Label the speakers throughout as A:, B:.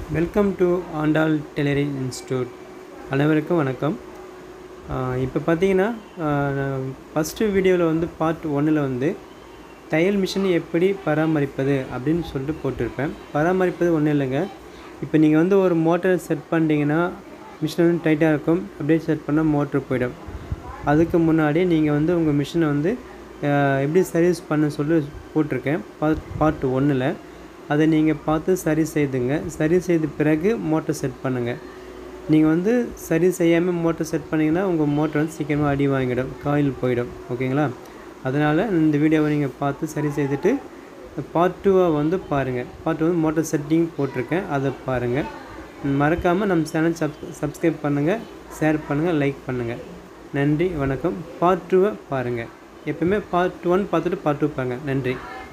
A: welcome to Andal tailoring institute அனைவருக்கும் வணக்கம் இப்போ பார்த்தீங்கன்னா ஃபஸ்ட்டு வீடியோவில் வந்து பார்ட் ஒன்னில் வந்து தையல் மிஷின் எப்படி பராமரிப்பது அப்படின்னு சொல்லிட்டு போட்டிருப்பேன் பராமரிப்பது ஒன்றும் இல்லைங்க இப்போ நீங்கள் வந்து ஒரு மோட்டர் செட் பண்ணிட்டீங்கன்னா மிஷின் வந்து டைட்டாக இருக்கும் அப்படியே செட் பண்ணால் மோட்ரு போயிடும் அதுக்கு முன்னாடி நீங்கள் வந்து உங்கள் மிஷினை வந்து அஹ், எப்படி சர்வீஸ் பண்ண சொல்லி போட்டிருக்கேன் பார்ட் பார்ட் ஒன்றில் அதை நீங்கள் பார்த்து சரி செய்துங்க சரி செய்த பிறகு மோட்டர் செட் பண்ணுங்கள் நீங்கள் வந்து சரி செய்யாமல் மோட்டர் செட் பண்ணிங்கன்னா உங்கள் மோட்டர் வந்து சீக்கிரமாக அடி வாங்கிடும் காயில் போயிடும் ஓகேங்களா அதனால் இந்த வீடியோவை நீங்கள் பார்த்து சரி செய்துட்டு பார்ட் டூவை வந்து பாருங்கள் பார்ட் வந்து மோட்டர் செட்டிங் போட்டிருக்கேன் அதை பாருங்கள் மறக்காமல் நம்ம சேனல் சப் சப்ஸ்கிரைப் பண்ணுங்கள் ஷேர் பண்ணுங்கள் லைக் பண்ணுங்கள் நன்றி வணக்கம் பார்ட் டூவை பாருங்கள் எப்பவுமே பார்ட் ஒன் பார்த்துட்டு பார்ட் டூ பாருங்கள் நன்றி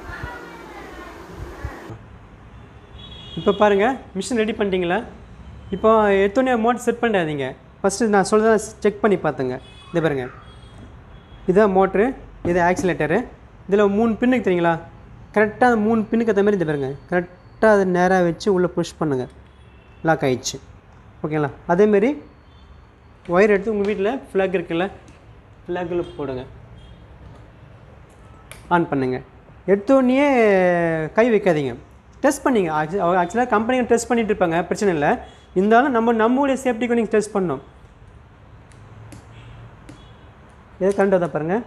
A: இப்போ பாருங்கள் மிஷின் ரெடி பண்ணிட்டீங்களா இப்போ எடுத்தோடனே மோட்டர் செட் பண்ணிடாதீங்க ஃபஸ்ட்டு நான் சொல்கிறத செக் பண்ணி பார்த்துங்க இதை பாருங்கள் இதான் மோட்ரு இது ஆக்சிலேட்டரு இதில் மூணு பின்னுக்கு தெரியுங்களா கரெக்டாக அந்த மூணு பின்னுக்கு ஏற்ற மாதிரி இந்த பாருங்க கரெக்டாக அதை நேராக வச்சு உள்ளே புஷ் பண்ணுங்கள் லாக் ஆயிடுச்சு ஓகேங்களா அதேமாரி ஒயர் எடுத்து உங்கள் வீட்டில் ஃப்ளாக் இருக்குல்ல ஃப்ளாகில் போடுங்க ஆன் பண்ணுங்க எடுத்தோடனே கை வைக்காதீங்க டெஸ்ட் பண்ணிங்க ஆக்சுவலாக கம்பெனிங்க டெஸ்ட் பண்ணிட்டு இருப்பாங்க பிரச்சனை இல்லை இருந்தாலும் நம்ம நம்மளுடைய சேஃப்டிக்கு நீங்கள் டெஸ்ட் பண்ணணும் எது கரண்ட் தான் பாருங்கள்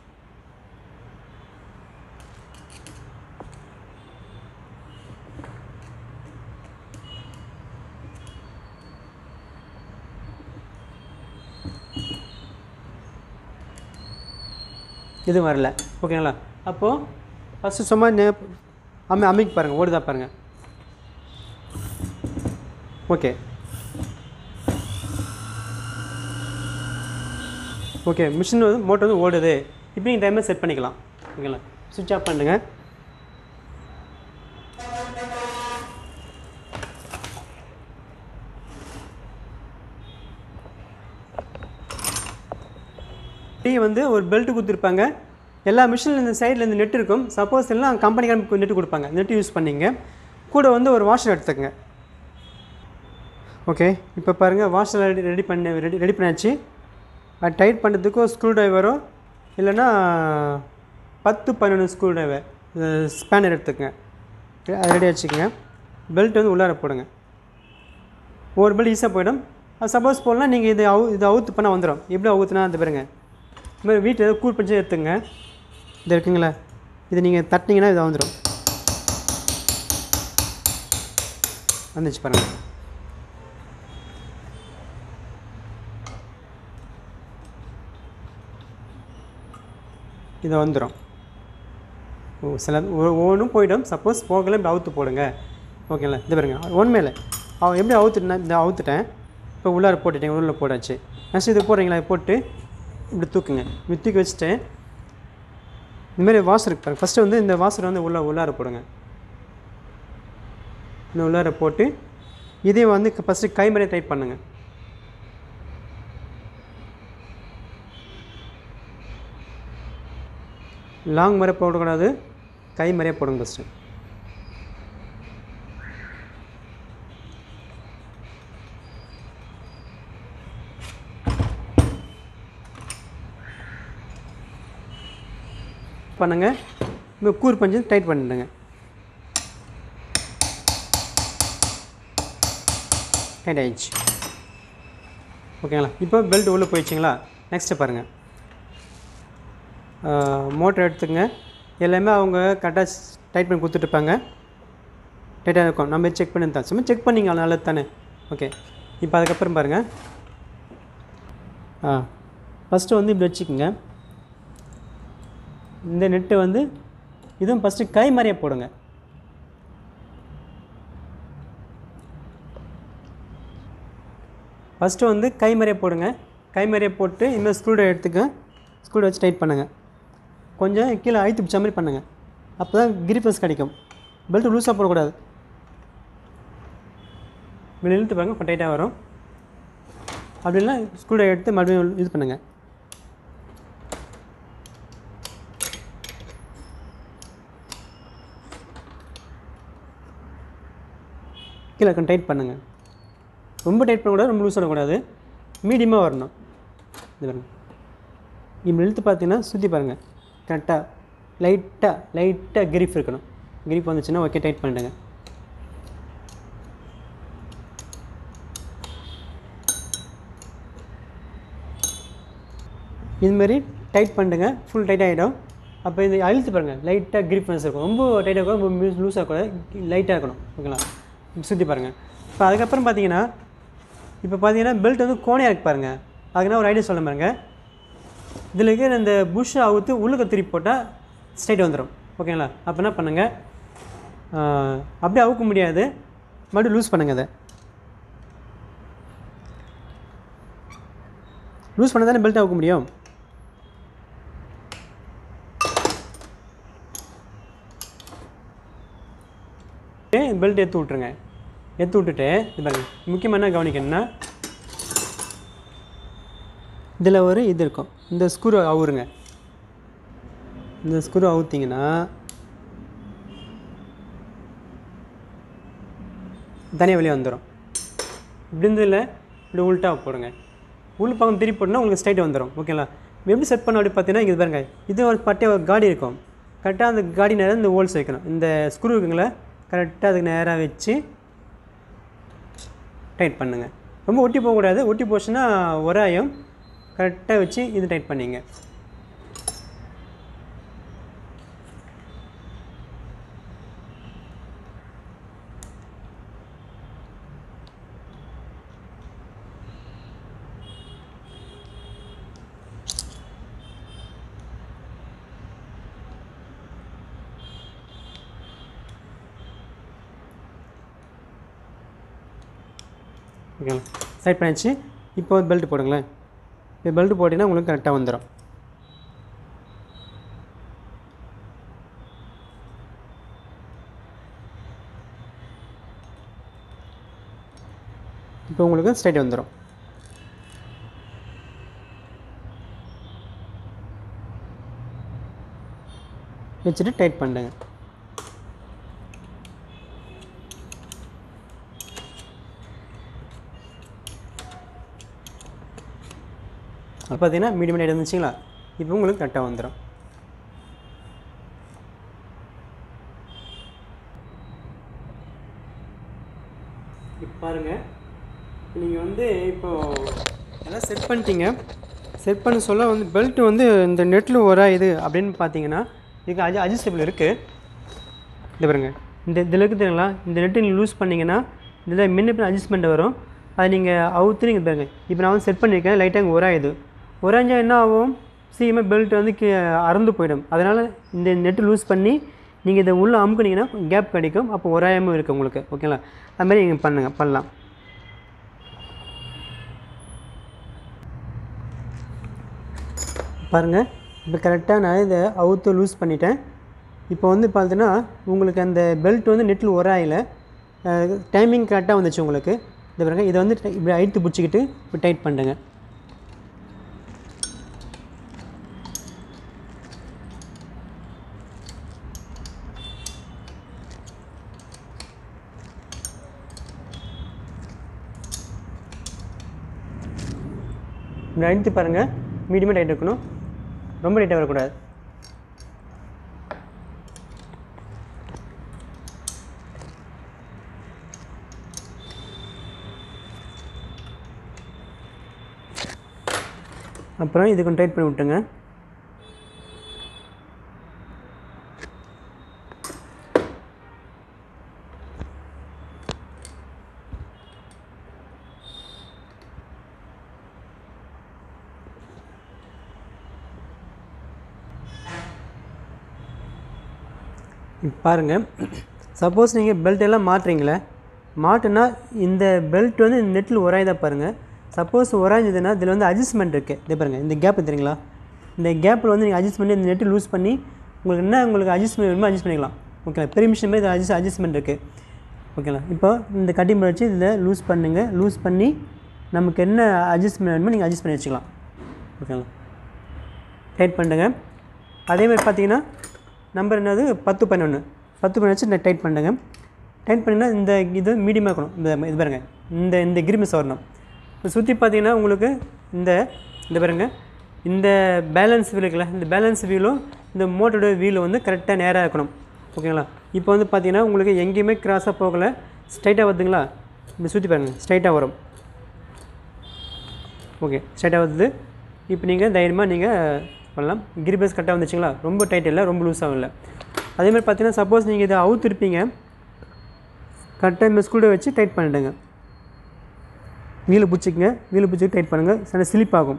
A: இது வரல ஓகேங்களா அப்போது ஃபஸ்ட்டு சும்மா நே அம்மி அம்மிக்கு பாருங்கள் ஓடுதா பாருங்கள் ஓகே ஓகே மிஷின் வந்து மோட்டர் வந்து ஓடுது இப்போ நீங்கள் டைமை செட் பண்ணிக்கலாம் ஓகேங்களா சுவிட்ச் ஆஃப் பண்ணுங்க டீ வந்து ஒரு பெல்ட் கொடுத்துருப்பாங்க எல்லா மிஷினில் இந்த சைடில் இந்த நெட் இருக்கும் சப்போஸ் எல்லாம் கம்பெனிக்காரங்க நெட் கொடுப்பாங்க நெட் யூஸ் பண்ணிங்க கூட வந்து ஒரு வாஷர் எடுத்துக்கங்க ஓகே இப்போ பாருங்கள் வாஷர் ரெடி ரெடி பண்ண ரெடி ரெடி பண்ணியாச்சு அது டைட் பண்ணுறதுக்கு ஒரு ஸ்க்ரூ ட்ரைவரோ இல்லைன்னா பத்து பன்னெண்டு ஸ்க்ரூ ட்ரைவர் ஸ்பேனர் எடுத்துக்கங்க அது ரெடி வச்சுக்கோங்க பெல்ட் வந்து உள்ளார போடுங்க ஒரு பெல்ட் ஈஸியாக போயிடும் அது சப்போஸ் போடலாம் நீங்கள் இது அவு இது அவுத்து பண்ணால் வந்துடும் எப்படி அவுத்துனா அந்த பாருங்க இந்த மாதிரி வீட்டில் ஏதாவது கூல் பண்ணி எடுத்துங்க இது இருக்குங்களா இது நீங்கள் தட்டினீங்கன்னா இது வந்துடும் வந்துச்சு பாருங்கள் இது வந்துடும் ஓ சில ஒவ்வொன்றும் போயிடும் சப்போஸ் போகல இப்படி அவுத்து போடுங்க ஓகேங்களா இது பாருங்க ஒன் மேலே அவன் எப்படி அவுத்துட்டேன் இந்த அவுத்துட்டேன் இப்போ உள்ளார போட்டுட்டேன் உள்ள போட்டாச்சு நெக்ஸ்ட் இது போடுறீங்களா இது போட்டு இப்படி தூக்குங்க இப்படி தூக்கி வச்சுட்டு இந்தமாரி வாசர் இருக்கு பாருங்க ஃபஸ்ட்டு வந்து இந்த வாசர் வந்து உள்ள உள்ளார போடுங்க இந்த உள்ளார போட்டு இதையும் வந்து ஃபஸ்ட்டு கை மாதிரியே டைட் பண்ணுங்கள் லாங் மறை போடக்கூடாது கை மறைய போடுங்க ஃபஸ்ட்டு பண்ணுங்க இப்போ கூர் பஞ்சு டைட் பண்ணிடுங்க டைட் ஆயிடுச்சு ஓகேங்களா இப்போ பெல்ட் உள்ளே போயிடுச்சிங்களா நெக்ஸ்ட்டு பாருங்கள் மோட்டர் எடுத்துங்க எல்லாமே அவங்க கரெக்டாக டைட் பண்ணி கொடுத்துட்ருப்பாங்க டைட்டாக இருக்கும் நம்ம செக் பண்ணி தான் சும்மா செக் பண்ணிங்க நல்லது தானே ஓகே இப்போ அதுக்கப்புறம் பாருங்கள் ஆ ஃபஸ்ட்டு வந்து இப்படி வச்சுக்கோங்க இந்த நெட்டு வந்து இதுவும் ஃபஸ்ட்டு கை மாதிரியே போடுங்க ஃபஸ்ட்டு வந்து கை மாதிரியே போடுங்க கை மாதிரியே போட்டு இந்த ஸ்க்ரூ எடுத்துக்க ஸ்க்ரூ வச்சு டைட் பண்ணுங்கள் கொஞ்சம் கீழே அழுத்தி பிடிச்ச மாதிரி பண்ணுங்கள் அப்போ தான் கிரிப்பஸ் கிடைக்கும் பெல்ட் லூஸாக போடக்கூடாது வெளியே இழுத்து பாருங்க இப்போ டைட்டாக வரும் அப்படி இல்லைனா ஸ்க்ரூ எடுத்து மறுபடியும் இது பண்ணுங்கள் கீழே இருக்க டைட் பண்ணுங்கள் ரொம்ப டைட் பண்ணக்கூடாது ரொம்ப லூஸ் பண்ணக்கூடாது மீடியமாக வரணும் இது பாருங்க இப்படி இழுத்து பார்த்தீங்கன்னா சுற்றி பாருங்கள் கரெக்டாக லைட்டாக லைட்டாக கிரிப் இருக்கணும் கிரிப் வந்துச்சுன்னா ஓகே டைட் பண்ணிடுங்க இதுமாரி டைட் பண்ணுங்க ஃபுல் டைட் ஆகிடும் அப்போ இது அழுத்து பாருங்கள் லைட்டாக கிரிப்னஸ் இருக்கும் ரொம்ப டைட்டாக இருக்கும் ரொம்ப லூஸாக இருக்கக்கூடாது லைட்டாக இருக்கணும் ஓகேங்களா சுற்றி பாருங்கள் இப்போ அதுக்கப்புறம் பார்த்தீங்கன்னா இப்போ பார்த்தீங்கன்னா பெல்ட் வந்து கோணையாக இருக்கு பாருங்கள் அதுக்குன்னா ஒரு ஐடியா சொல்ல பாருங்க இதில் இருக்கிற இந்த புஷ் அவுத்து உள்ளுக்க திருப்பி போட்டால் ஸ்ட்ரைட் வந்துடும் ஓகேங்களா அப்போ என்ன பண்ணுங்கள் ஆஹ், அப்படியே அவுக்க முடியாது மறுபடியும் லூஸ் பண்ணுங்கள் அதை லூஸ் பண்ண தானே பெல்ட் அவுக்க முடியும் பெல்ட் எடுத்து விட்ருங்க எடுத்து விட்டுட்டு இது பாருங்க முக்கியமாக என்ன கவனிக்கணும்னா இதில் ஒரு இது இருக்கும் இந்த ஸ்க்ரூ அவுருங்க இந்த ஸ்க்ரூ அவுத்திங்கன்னா தனியாக வெளியே வந்துடும் இப்படி இருந்ததில்ல இப்படி உள்ட்டா போடுங்க உள் பக்கம் திருப்பி போட்டுனா உங்களுக்கு ஸ்ட்ரைட் வந்துடும் ஓகேங்களா எப்படி செட் பண்ண அப்படி பார்த்தீங்கன்னா இங்கே பாருங்க இது ஒரு பட்டை ஒரு காடி இருக்கும் கரெக்டாக அந்த காடி நேரம் இந்த ஹோல்ஸ் வைக்கணும் இந்த ஸ்க்ரூ இருக்குங்களா கரெக்டாக அதுக்கு நேராக வச்சு டைட் பண்ணுங்கள் ரொம்ப ஒட்டி போகக்கூடாது ஒட்டி போச்சுன்னா உராயும் கரெக்டாக வச்சு இது டைட் பண்ணிங்க ஓகேங்களா சைட் பண்ணியாச்சு இப்போ பெல்ட் போடுங்களேன் இப்போ பெல்ட் போட்டிங்கன்னா உங்களுக்கு கரெக்டாக வந்துடும் இப்போ உங்களுக்கு ஸ்ட்ரைட் வந்துடும் வச்சுட்டு டைட் பண்ணுங்க அப்போ பார்த்தீங்கன்னா மீடியம் டைட் இருந்துச்சுங்களா இப்போ உங்களுக்கு கரெக்டாக வந்துடும் இப்போ பாருங்கள் நீங்கள் வந்து இப்போது எல்லாம் செட் பண்ணிட்டீங்க செட் பண்ண சொல்ல வந்து பெல்ட் வந்து இந்த நெட்டில் இது அப்படின்னு பார்த்தீங்கன்னா இதுக்கு அஜ அட்ஜஸ்டபிள் இருக்குது இது பாருங்க இந்த இதில் இருக்குது தெரியுங்களா இந்த நெட்டு நீங்கள் லூஸ் பண்ணிங்கன்னா இதில் முன்ன அட்ஜஸ்ட்மெண்ட் வரும் அதை நீங்கள் அவுத்து நீங்கள் பாருங்க இப்போ நான் வந்து செட் பண்ணியிருக்கேன் லைட்டாக இங்கே உராயுது உராஞ்சா என்ன ஆகும் சீக்கிரமாக பெல்ட் வந்து கீ அறந்து போயிடும் அதனால் இந்த நெட்டு லூஸ் பண்ணி நீங்கள் இதை உள்ளே அமுக்குனீங்கன்னா கேப் கிடைக்கும் அப்போ உராயமும் இருக்குது உங்களுக்கு ஓகேங்களா அது மாதிரி நீங்கள் பண்ணுங்கள் பண்ணலாம் பாருங்கள் இப்போ கரெக்டாக நான் இதை அவுத்து லூஸ் பண்ணிட்டேன் இப்போ வந்து பார்த்தீங்கன்னா உங்களுக்கு அந்த பெல்ட் வந்து நெட்டில் உராயில் டைமிங் கரெக்டாக வந்துச்சு உங்களுக்கு இது பாருங்க இதை வந்து இப்படி அழுத்து பிடிச்சிக்கிட்டு இப்போ டைட் பண்ணுங்க இப்படி அழுத்தி பாருங்கள் மீடியமாக டைட் இருக்கணும் ரொம்ப டைட்டாக வரக்கூடாது அப்புறம் இது கொஞ்சம் டைட் பண்ணி விட்டுங்க இப்போ பாருங்கள் சப்போஸ் நீங்கள் பெல்ட் எல்லாம் மாட்டுறீங்களே மாட்டுனா இந்த பெல்ட் வந்து இந்த நெட்டில் உராயுதா பாருங்கள் சப்போஸ் உராய்ஞ்சதுன்னா இதில் வந்து அட்ஜஸ்ட்மெண்ட் இருக்குது இது பாருங்கள் இந்த கேப் தெரியுங்களா இந்த கேப்பில் வந்து நீங்கள் அட்ஜஸ்ட் பண்ணி இந்த நெட்டு லூஸ் பண்ணி உங்களுக்கு என்ன உங்களுக்கு அட்ஜஸ்ட்மெண்ட் வேணுமோ அட்ஜஸ்ட் பண்ணிக்கலாம் ஓகேங்களா பெரிய மிஷின் மாதிரி அட்ஜஸ்ட் அட்ஜஸ்ட்மெண்ட் இருக்குது ஓகேங்களா இப்போ இந்த கட்டிங் வச்சு இதில் லூஸ் பண்ணுங்க லூஸ் பண்ணி நமக்கு என்ன அட்ஜஸ்ட்மெண்ட் வேணுமோ நீங்கள் அட்ஜஸ்ட் பண்ணி வச்சுக்கலாம் ஓகேங்களா டைட் பண்ணுங்க அதே மாதிரி பார்த்தீங்கன்னா நம்பர் என்னது பத்து பதினொன்று பத்து பண்ணி வச்சு டைட் பண்ணுங்க டைட் பண்ணிங்கன்னா இந்த இது மீடியமாக இருக்கணும் இந்த இது பாருங்கள் இந்த இந்த கிரிமிஸ் வரணும் இப்போ சுற்றி பார்த்தீங்கன்னா உங்களுக்கு இந்த இந்த பாருங்க இந்த பேலன்ஸ் வீல் இருக்குல்ல இந்த பேலன்ஸ் வீலும் இந்த மோட்டரோட வீலும் வந்து கரெக்டாக நேராக இருக்கணும் ஓகேங்களா இப்போ வந்து பார்த்தீங்கன்னா உங்களுக்கு எங்கேயுமே கிராஸாக போகலை ஸ்ட்ரைட்டாக வருதுங்களா இப்படி சுற்றி பாருங்கள் ஸ்ட்ரைட்டாக வரும் ஓகே ஸ்ட்ரைட்டாக வருது இப்போ நீங்கள் தைரியமாக நீங்கள் பண்ணலாம் கிரிபேஸ் கரெக்டாக வந்துச்சுங்களா ரொம்ப டைட் இல்லை ரொம்ப லூஸாகவும் இல்லை அதேமாதிரி பார்த்தீங்கன்னா சப்போஸ் நீங்கள் இதை அவுத்திருப்பீங்க கரெக்டாக இந்த ஸ்க்ரூவை வச்சு டைட் பண்ணிவிடுங்க வீலை பிடிச்சிக்கங்க வீலை பிடிச்சி டைட் பண்ணுங்கள் சில ஸ்லிப் ஆகும்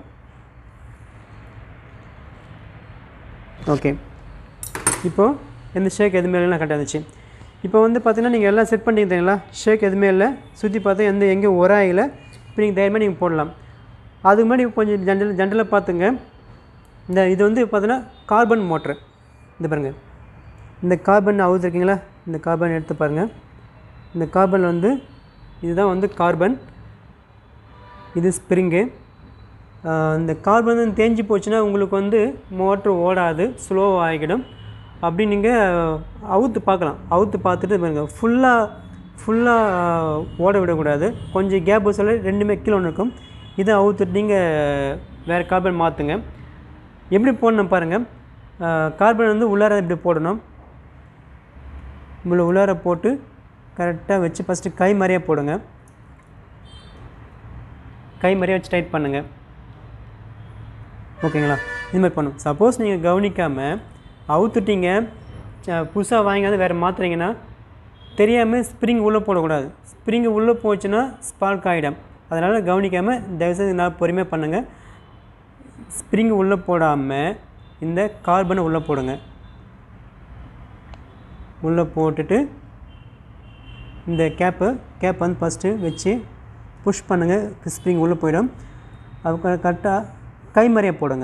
A: ஓகே இப்போது எந்த ஷேக் எதுவுமே இல்லைனா கரெக்டாக இருந்துச்சு இப்போ வந்து பார்த்தீங்கன்னா நீங்கள் எல்லாம் செட் பண்ணிங்க தெரியுங்களா ஷேக் எதுவுமே இல்லை சுற்றி பார்த்தா எந்த எங்கேயும் உராயில இப்போ நீங்கள் தைரியமாக நீங்கள் போடலாம் அதுக்கு முன்னாடி கொஞ்சம் ஜென்ரல் ஜென்ரலாக பார்த்துங்க இந்த இது வந்து பார்த்தீங்கன்னா கார்பன் மோட்ரு இந்த பாருங்கள் இந்த கார்பன் அவுத்துருக்கீங்களா இந்த கார்பன் எடுத்து பாருங்கள் இந்த கார்பன் வந்து இதுதான் வந்து கார்பன் இது ஸ்ப்ரிங்கு இந்த கார்பன் வந்து தேஞ்சு போச்சுன்னா உங்களுக்கு வந்து மோட்ரு ஓடாது ஸ்லோ ஆகிடும் அப்படி நீங்கள் அவுத்து பார்க்கலாம் அவுத்து பார்த்துட்டு பாருங்க ஃபுல்லாக ஃபுல்லாக ஓட விடக்கூடாது கொஞ்சம் கேப் சொல்ல ரெண்டுமே கீழே ஒன்று இருக்கும் இதை அவுத்துட்டு நீங்கள் வேறு கார்பன் மாற்றுங்க எப்படி போடணும் பாருங்கள் கார்பன் வந்து உள்ளார இப்படி போடணும் இவ்வளோ உள்ளார போட்டு கரெக்டாக வச்சு ஃபஸ்ட்டு கை மாதிரியே போடுங்க கை மாதிரியே வச்சு டைட் பண்ணுங்கள் ஓகேங்களா இது மாதிரி பண்ணும் சப்போஸ் நீங்கள் கவனிக்காமல் அவுத்துட்டீங்க புதுசாக வாங்கியாந்து வேறு மாற்றுறீங்கன்னா தெரியாமல் ஸ்ப்ரிங் உள்ளே போடக்கூடாது ஸ்ப்ரிங் உள்ளே போச்சுன்னா ஸ்பார்க் ஆகிடும் அதனால் கவனிக்காமல் தயவுசெய்து நான் பொறுமையாக பண்ணுங்கள் ஸ்ப்ரிங் உள்ளே போடாமல் இந்த கார்பனை உள்ளே போடுங்க உள்ளே போட்டுட்டு இந்த கேப்பு கேப் வந்து ஃபஸ்ட்டு வச்சு புஷ் பண்ணுங்கள் ஸ்ப்ரிங் உள்ளே போயிடும் அதுக்கு கரெக்டாக கை மாதிரியே போடுங்க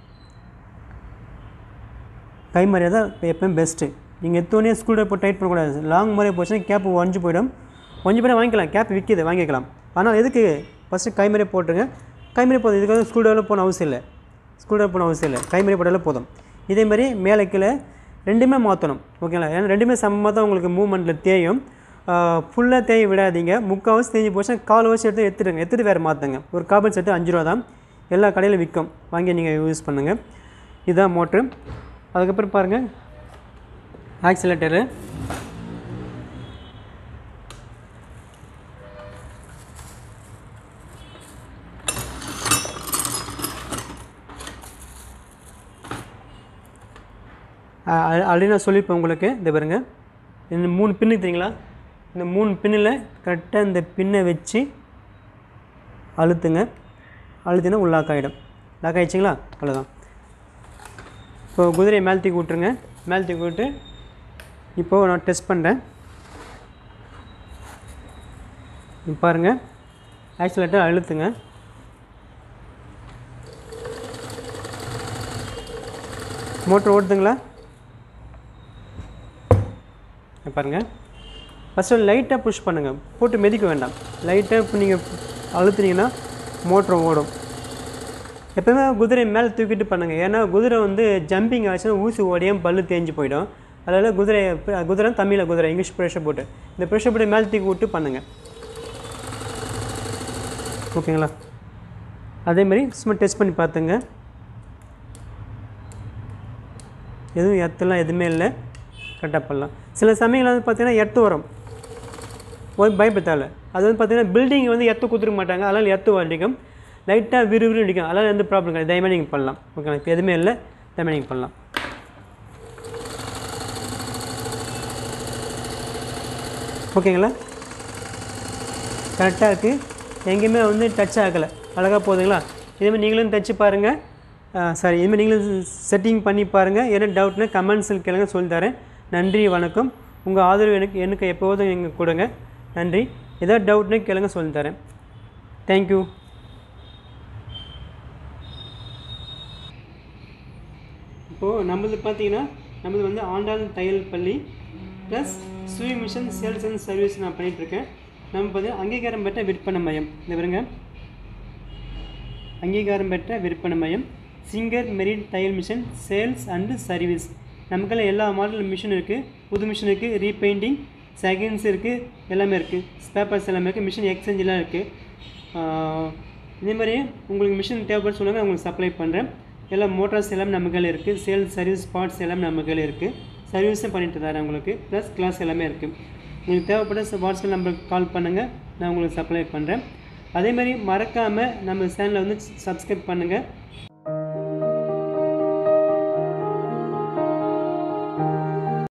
A: கை மாதிரியே தான் எப்பயும் பெஸ்ட்டு நீங்கள் எத்தோனே ஸ்கூல் போட்டு டைட் பண்ணக்கூடாது லாங் மாதிரியே போச்சுன்னா கேப்பு ஒஞ்சு போயிடும் ஒஞ்சு போய்ட்டு வாங்கிக்கலாம் கேப் விற்கிது வாங்கிக்கலாம் ஆனால் எதுக்கு ஃபஸ்ட்டு கை மாதிரியே போட்டுருங்க கை மாதிரியே போதும் இதுக்காக ஸ்கூல் டெவலப் போன அவசியம் இல்லை ஸ்கூல் டெவலப் போன அவசியம் இல்லை கை மாதிரியே போட்டாலே போதும் இதேமாதிரி மேலே கீழே ரெண்டுமே மாற்றணும் ஓகேங்களா ஏன்னா ரெண்டுமே சமமாக தான் உங்களுக்கு மூவ்மெண்ட்டில் தேயும் ஃபுல்லாக தேய விடாதீங்க முக்கால்வாசி தேஞ்சு போச்சுன்னா கால் வாசி எடுத்து எடுத்துடுங்க எடுத்துகிட்டு வேறு மாற்றுங்க ஒரு கார்பன் செட்டு அஞ்சு ரூபா தான் எல்லா கடையிலும் விற்கும் வாங்கி நீங்கள் யூஸ் பண்ணுங்கள் இதுதான் மோட்ரு அதுக்கப்புறம் பாருங்கள் ஆக்சிலேட்டரு ஆல்ரெடி நான் சொல்லியிருப்பேன் உங்களுக்கு இந்த பாருங்க இந்த மூணு பின்னு தெரியுங்களா இந்த மூணு பின்னில் கரெக்டாக இந்த பின்னை வச்சு அழுத்துங்க அழுத்தினா உள்ளாக் ஆகிடும் லாக் ஆகிடுச்சிங்களா அவ்வளோதான் இப்போ குதிரையை மேல் தூக்கி விட்ருங்க மேல் தூக்கி விட்டு இப்போது நான் டெஸ்ட் பண்ணுறேன் இப்போ பாருங்கள் ஆக்சிலேட்டர் அழுத்துங்க மோட்ரு ஓடுதுங்களா இங்க பாருங்கள் ஃபஸ்ட்டு லைட்டாக புஷ் பண்ணுங்கள் போட்டு மிதிக்க வேண்டாம் லைட்டாக இப்போ நீங்கள் அழுத்துனீங்கன்னா மோட்ரு ஓடும் எப்போவுமே குதிரை மேலே தூக்கிட்டு பண்ணுங்கள் ஏன்னா குதிரை வந்து ஜம்பிங் ஆச்சுன்னா ஊசி ஓடியும் பல்லு தேஞ்சு போயிடும் அதனால் குதிரை குதிரை தமிழில் குதிரை இங்கிலீஷ் ப்ரெஷர் போட்டு இந்த ப்ரெஷர் போட்டு மேலே தூக்கி விட்டு பண்ணுங்கள் ஓகேங்களா அதேமாதிரி சும்மா டெஸ்ட் பண்ணி பார்த்துங்க எதுவும் எர்த்தெல்லாம் எதுவுமே இல்லை கரெக்டாக பண்ணலாம் சில சமயங்கள் வந்து பார்த்தீங்கன்னா எர்த்து வரும் போய் பயப்பத்தால அது வந்து பார்த்தீங்கன்னா பில்டிங் வந்து எர்த்து கொடுத்துருக்க மாட்டாங்க அதனால் எர்த்து அடிக்கும் லைட்டாக விறுவிறு அடிக்கும் அதனால் எந்த ப்ராப்ளம் கிடையாது தைரியமாக நீங்கள் பண்ணலாம் ஓகேங்களா இப்போ எதுவுமே இல்லை தைரியமாக நீங்கள் பண்ணலாம் ஓகேங்களா கரெக்டாக இருக்குது எங்கேயுமே வந்து டச் ஆகலை அழகாக போகுதுங்களா இதேமாதிரி நீங்களும் தச்சு பாருங்கள் சாரி இதுமாதிரி நீங்களும் செட்டிங் பண்ணி பாருங்கள் என்ன டவுட்னா கமெண்ட்ஸில் கேளுங்க சொல்லி தரேன் நன்றி வணக்கம் உங்கள் ஆதரவு எனக்கு எனக்கு எப்போதும் எங்கள் கொடுங்க நன்றி ஏதாவது டவுட்னா கேளுங்க சொல்லி தரேன் தேங்க்யூ இப்போது நம்மளது பார்த்தீங்கன்னா நம்மளது வந்து ஆண்டாள் தையல் பள்ளி ப்ளஸ் சுய மிஷன் சேல்ஸ் அண்ட் சர்வீஸ் நான் பண்ணிகிட்ருக்கேன் நம்ம பார்த்தீங்கன்னா அங்கீகாரம் பெற்ற விற்பனை மையம் இந்த பாருங்க அங்கீகாரம் பெற்ற விற்பனை மையம் சிங்கர் மெரிட் தையல் மிஷன் சேல்ஸ் அண்டு சர்வீஸ் நமக்கெல்லாம் எல்லா மாடல் மிஷின் இருக்குது புது மிஷின் இருக்குது ரீபெயிண்டிங் செகண்ட்ஸ் இருக்குது எல்லாமே இருக்குது ஸ்பேப்பர்ஸ் எல்லாமே இருக்குது மிஷின் எக்ஸ்சேஞ்செலாம் இருக்குது இதே மாதிரி உங்களுக்கு மிஷின் தேவைப்பட்டு சொல்லுங்கள் நான் உங்களுக்கு சப்ளை பண்ணுறேன் எல்லா மோட்டார்ஸ் எல்லாம் நம்ம கையில் இருக்குது சேல்ஸ் சர்வீஸ் பார்ட்ஸ் எல்லாம் நம்ம கையில் இருக்குது சர்வீஸும் பண்ணிட்டு தரேன் உங்களுக்கு ப்ளஸ் கிளாஸ் எல்லாமே இருக்குது உங்களுக்கு தேவைப்பட்ட வாட்ஸ்அப் நம்பருக்கு கால் பண்ணுங்கள் நான் உங்களுக்கு சப்ளை பண்ணுறேன் அதே மாதிரி மறக்காமல் நம்ம சேனலை வந்து சப்ஸ்கிரைப் பண்ணுங்கள்